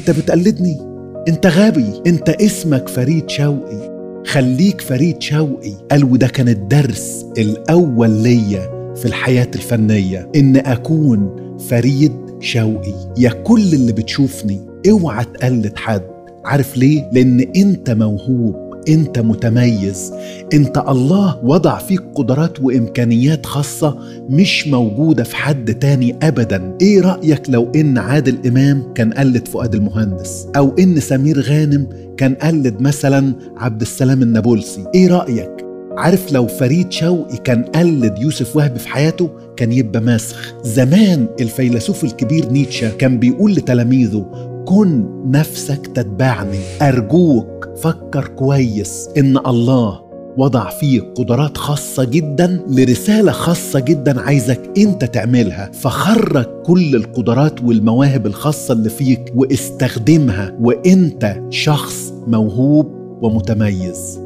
انت بتقلدني انت غبي انت اسمك فريد شوقي خليك فريد شوقي قال وده كان الدرس الاول ليا في الحياه الفنيه ان اكون فريد شوقي يا كل اللي بتشوفني اوعى تقلد حد عارف ليه لان انت موهوب انت متميز انت الله وضع فيك قدرات وامكانيات خاصه مش موجوده في حد تاني ابدا ايه رايك لو ان عادل امام كان قلد فؤاد المهندس او ان سمير غانم كان قلد مثلا عبد السلام النابلسي ايه رايك عارف لو فريد شوقي كان قلد يوسف وهبي في حياته كان يبقى مسخ زمان الفيلسوف الكبير نيتشه كان بيقول لتلاميذه كن نفسك تتبعني أرجوك فكر كويس إن الله وضع فيك قدرات خاصة جدا لرسالة خاصة جدا عايزك انت تعملها فخرج كل القدرات والمواهب الخاصة اللي فيك واستخدمها وانت شخص موهوب ومتميز